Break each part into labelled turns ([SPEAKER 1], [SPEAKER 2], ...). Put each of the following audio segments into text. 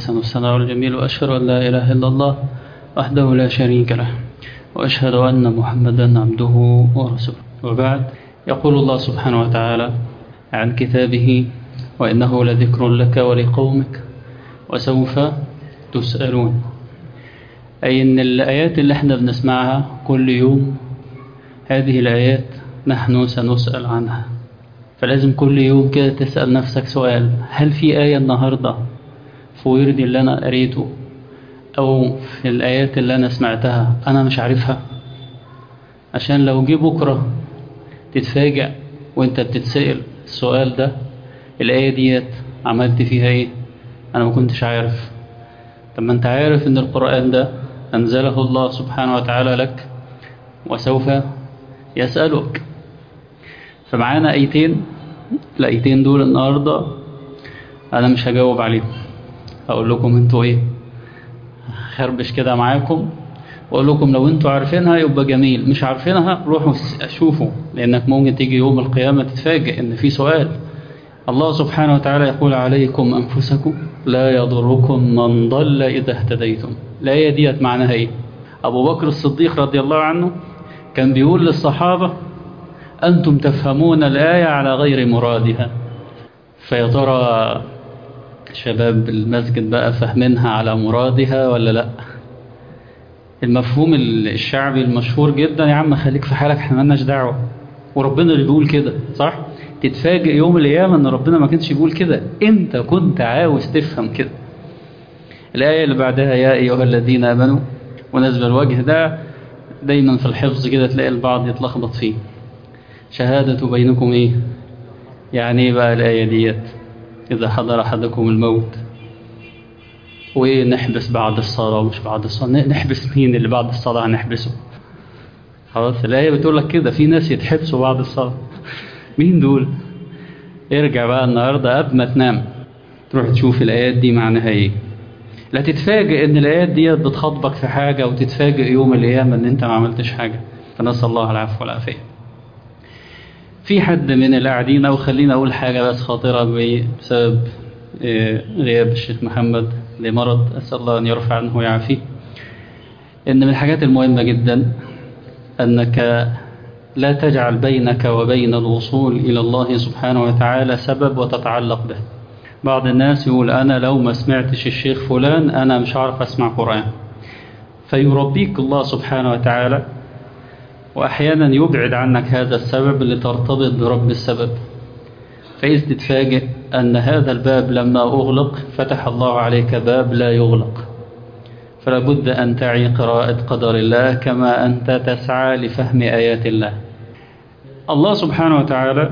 [SPEAKER 1] الحسن والثناء الجميل وأشهد أن لا إله إلا الله وحده لا شريك له وأشهد أن محمدا عبده ورسوله وبعد يقول الله سبحانه وتعالى عن كتابه وإنه لذكر لك ولقومك وسوف تسألون أي أن الآيات اللي احنا بنسمعها كل يوم هذه الآيات نحن سنسأل عنها فلازم كل يوم كده تسأل نفسك سؤال هل في آية النهاردة في وردي اللي أنا قريته أو في الآيات اللي أنا سمعتها أنا مش عارفها عشان لو جه بكرة تتفاجأ وانت بتتسأل السؤال ده الآية ديت عملت فيها ايه أنا ما كنتش عارف طب ما انت عارف ان القرآن ده أنزله الله سبحانه وتعالى لك وسوف يسألك فمعانا ايتين الايتين دول النهاردة انا مش هجاوب عليهم هقول لكم انتوا ايه خربش كده معاكم واقول لكم لو انتوا عارفينها يبقى جميل مش عارفينها روحوا شوفوا لانك ممكن تيجي يوم القيامة تتفاجئ ان في سؤال الله سبحانه وتعالى يقول عليكم انفسكم لا يضركم من ضل اذا اهتديتم الايه ديت معناها ايه ابو بكر الصديق رضي الله عنه كان بيقول للصحابة أنتم تفهمون الآية على غير مرادها فيا ترى شباب المسجد بقى فاهمينها على مرادها ولا لا المفهوم الشعبي المشهور جدا يا عم خليك في حالك احنا مالناش دعوه وربنا اللي بيقول كده صح تتفاجئ يوم القيامه ان ربنا ما كانش بيقول كده انت كنت عاوز تفهم كده الايه اللي بعدها يا ايها الذين امنوا ونزل الوجه ده دايما في الحفظ كده تلاقي البعض يتلخبط فيه شهادة بينكم ايه يعني ايه بقى الآية ديت إذا حضر أحدكم الموت وإيه نحبس بعد الصلاة ومش بعد الصلاة نحبس مين اللي بعد الصلاة هنحبسه خلاص الآية بتقول لك كده في ناس يتحبسوا بعد الصلاة مين دول ارجع بقى النهاردة قبل ما تنام تروح تشوف الآيات دي معناها ايه لا تتفاجئ ان الآيات ديت بتخاطبك في حاجة وتتفاجئ يوم القيامة ان انت ما عملتش حاجة فنسأل الله العفو والعافية في حد من القاعدين او خلينا اقول حاجة بس خاطرة بسبب غياب الشيخ محمد لمرض اسأل الله ان يرفع عنه ويعافيه ان من الحاجات المهمة جدا انك لا تجعل بينك وبين الوصول الى الله سبحانه وتعالى سبب وتتعلق به بعض الناس يقول أنا لو ما سمعتش الشيخ فلان أنا مش عارف أسمع قرآن فيربيك الله سبحانه وتعالى وأحيانا يبعد عنك هذا السبب اللي ترتبط برب السبب فإذ تتفاجئ أن هذا الباب لما أغلق فتح الله عليك باب لا يغلق فلا بد أن تعي قراءة قدر الله كما أنت تسعى لفهم آيات الله الله سبحانه وتعالى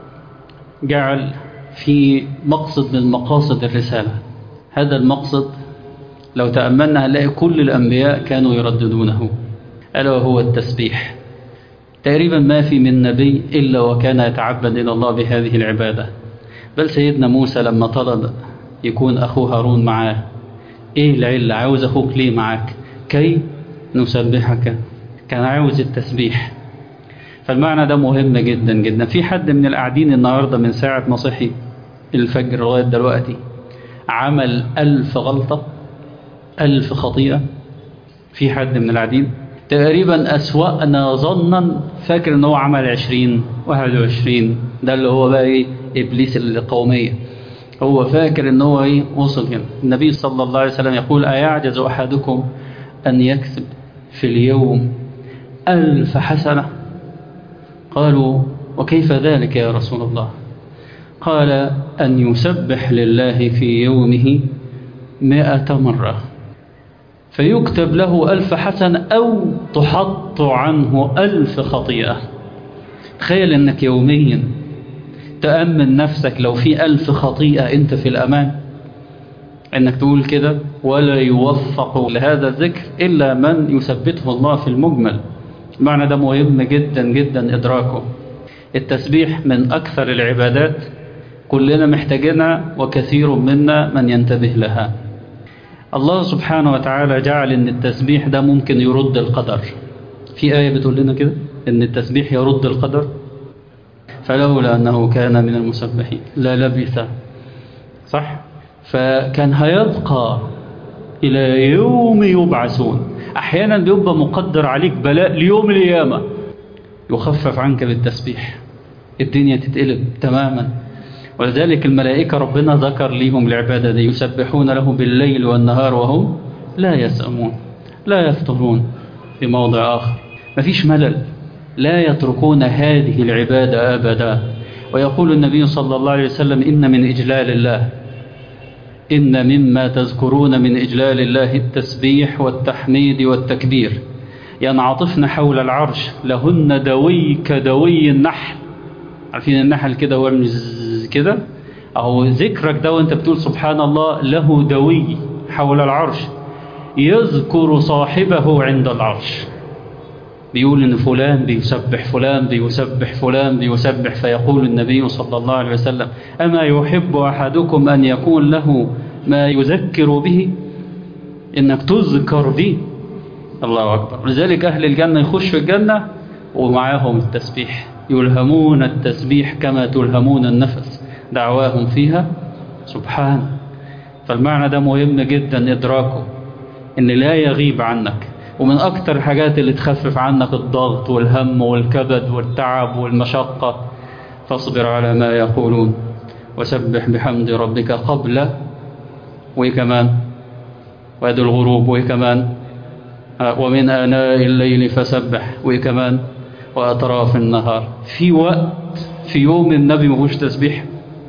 [SPEAKER 1] جعل في مقصد من مقاصد الرسالة هذا المقصد لو تأملنا هنلاقي كل الأنبياء كانوا يرددونه ألا وهو التسبيح تقريبا ما في من نبي إلا وكان يتعبد إلى الله بهذه العبادة بل سيدنا موسى لما طلب يكون أخوه هارون معاه إيه العلة عاوز أخوك ليه معاك كي نسبحك كان عاوز التسبيح فالمعنى ده مهم جدا جدا في حد من القاعدين النهاردة من ساعة ما صحي الفجر لغاية دلوقتي عمل ألف غلطة ألف خطيئة في حد من القاعدين تقريبا أسوأنا ظنا فاكر ان هو عمل عشرين واحد وعشرين ده اللي هو بقى ايه إبليس القومية هو فاكر ان هو ايه وصل هنا النبي صلى الله عليه وسلم يقول أيعجز أحدكم أن يكسب في اليوم ألف حسنة قالوا وكيف ذلك يا رسول الله قال أن يسبح لله في يومه مئة مرة فيكتب له ألف حسنة أو تحط عنه ألف خطيئة تخيل أنك يوميا تأمن نفسك لو في ألف خطيئة أنت في الأمان أنك تقول كده ولا يوفق لهذا الذكر إلا من يثبته الله في المجمل المعنى ده مهم جدا جدا إدراكه التسبيح من أكثر العبادات كلنا محتاجينها وكثير منا من ينتبه لها الله سبحانه وتعالى جعل ان التسبيح ده ممكن يرد القدر في آية بتقول لنا كده ان التسبيح يرد القدر فلولا أنه كان من المسبحين لا لبث صح فكان هيبقى إلى يوم يبعثون أحيانا بيبقى مقدر عليك بلاء ليوم القيامة يخفف عنك بالتسبيح الدنيا تتقلب تماما ولذلك الملائكة ربنا ذكر ليهم العبادة دي يسبحون له بالليل والنهار وهم لا يسأمون لا يفترون في موضع آخر مفيش ملل لا يتركون هذه العبادة أبدا ويقول النبي صلى الله عليه وسلم إن من إجلال الله إن مما تذكرون من إجلال الله التسبيح والتحميد والتكبير ينعطفن حول العرش لهن دوي كدوي النحل عارفين النحل كده هو كده أو ذكرك ده وانت بتقول سبحان الله له دوي حول العرش يذكر صاحبه عند العرش بيقول ان فلان بيسبح فلان بيسبح فلان بيسبح فيقول النبي صلى الله عليه وسلم أما يحب أحدكم أن يكون له ما يذكر به إنك تذكر به الله أكبر لذلك أهل الجنة يخش في الجنة ومعاهم التسبيح يلهمون التسبيح كما تلهمون النفس دعواهم فيها سبحان فالمعنى ده مهم جدا إدراكه إن لا يغيب عنك ومن أكتر الحاجات اللي تخفف عنك الضغط والهم والكبد والتعب والمشقة فاصبر على ما يقولون وسبح بحمد ربك قبل وكمان وادي الغروب وكمان ومن آناء الليل فسبح وكمان وأطراف النهار في وقت في يوم النبي مفيش تسبيح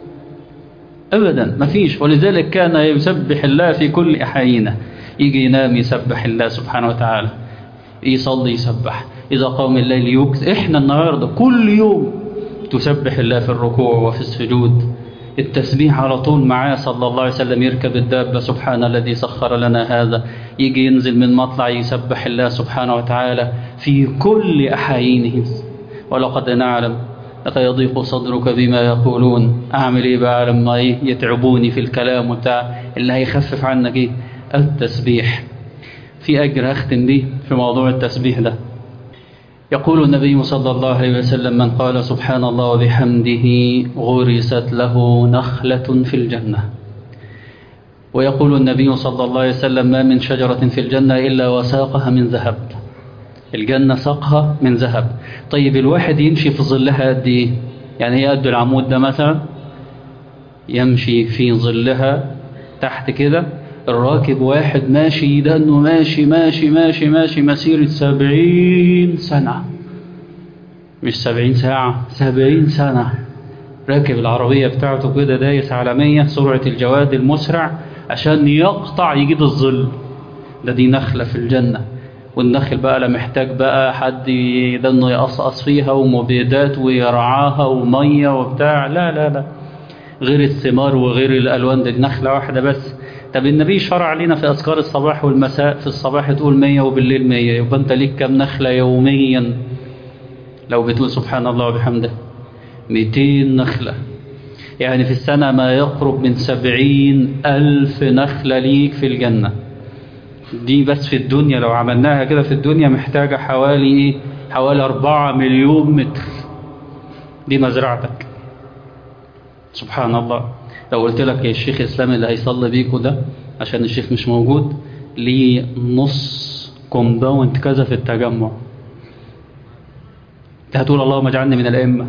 [SPEAKER 1] أبدا مفيش ولذلك كان يسبح الله في كل أحايينه يجي ينام يسبح الله سبحانه وتعالى يصلي يسبح إذا قام الليل يكثر إحنا النهاردة كل يوم تسبح الله في الركوع وفي السجود التسبيح على طول معاه صلى الله عليه وسلم يركب الدابة سبحان الذي سخر لنا هذا يجي ينزل من مطلع يسبح الله سبحانه وتعالى في كل أحايينه ولقد نعلم يضيق صدرك بما يقولون أعمل إيه بقى لما يتعبوني في الكلام وبتاع اللي هيخفف عنك إيه التسبيح في أجر أختم به في موضوع التسبيح ده يقول النبي صلى الله عليه وسلم من قال سبحان الله وبحمده غرست له نخلة في الجنة ويقول النبي صلى الله عليه وسلم ما من شجرة في الجنة إلا وساقها من ذهب الجنة ساقها من ذهب طيب الواحد يمشي في ظلها قد إيه يعني هي قد العمود ده مثلا يمشي في ظلها تحت كده الراكب واحد ماشي ده انه ماشي ماشي ماشي ماشي مسيرة سبعين سنة مش سبعين ساعة سبعين سنة راكب العربية بتاعته كده دايس على مية سرعة الجواد المسرع عشان يقطع يجيب الظل ده دي نخلة في الجنة والنخل بقى لا محتاج بقى حد ده انه يقصقص فيها ومبيدات ويرعاها ومية وبتاع لا لا لا غير الثمار وغير الألوان دي نخلة واحدة بس طب النبي شرع علينا في أذكار الصباح والمساء في الصباح تقول مية وبالليل مية يبقى أنت ليك كم نخلة يوميا لو بتقول سبحان الله وبحمده ميتين نخلة يعني في السنة ما يقرب من سبعين ألف نخلة ليك في الجنة دي بس في الدنيا لو عملناها كده في الدنيا محتاجة حوالي إيه حوالي أربعة مليون متر دي مزرعتك سبحان الله لو قلت لك يا الشيخ الإسلامي اللي هيصلي بيكوا ده عشان الشيخ مش موجود ليه نص كومباوند كذا في التجمع انت هتقول اللهم اجعلني من الأئمة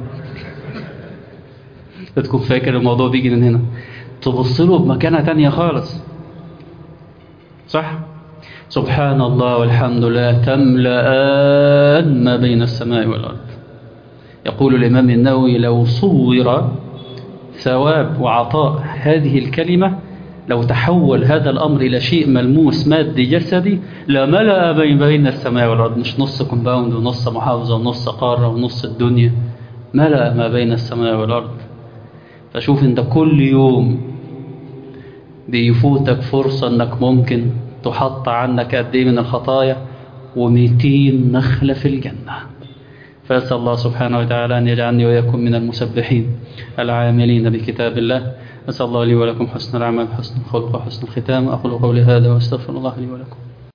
[SPEAKER 1] تكون فاكر الموضوع بيجي من هنا تبص له بمكانة تانية خالص صح سبحان الله والحمد لله تملأان ما بين السماء والأرض يقول الإمام النووي لو صور ثواب وعطاء هذه الكلمة لو تحول هذا الأمر إلى شيء ملموس مادي جسدي لملأ بين بين السماء والأرض مش نص كومباوند ونص محافظة ونص قارة ونص الدنيا ملأ ما بين السماء والأرض فشوف انت كل يوم بيفوتك فرصة انك ممكن تحط عنك قد ايه من الخطايا ومئتين نخلة في الجنة فأسأل الله سبحانه وتعالى أن يجعلني وإياكم من المسبحين العاملين بكتاب الله أسأل الله لي ولكم حسن العمل حسن الخلق وحسن الختام أقول قولي هذا وأستغفر الله لي ولكم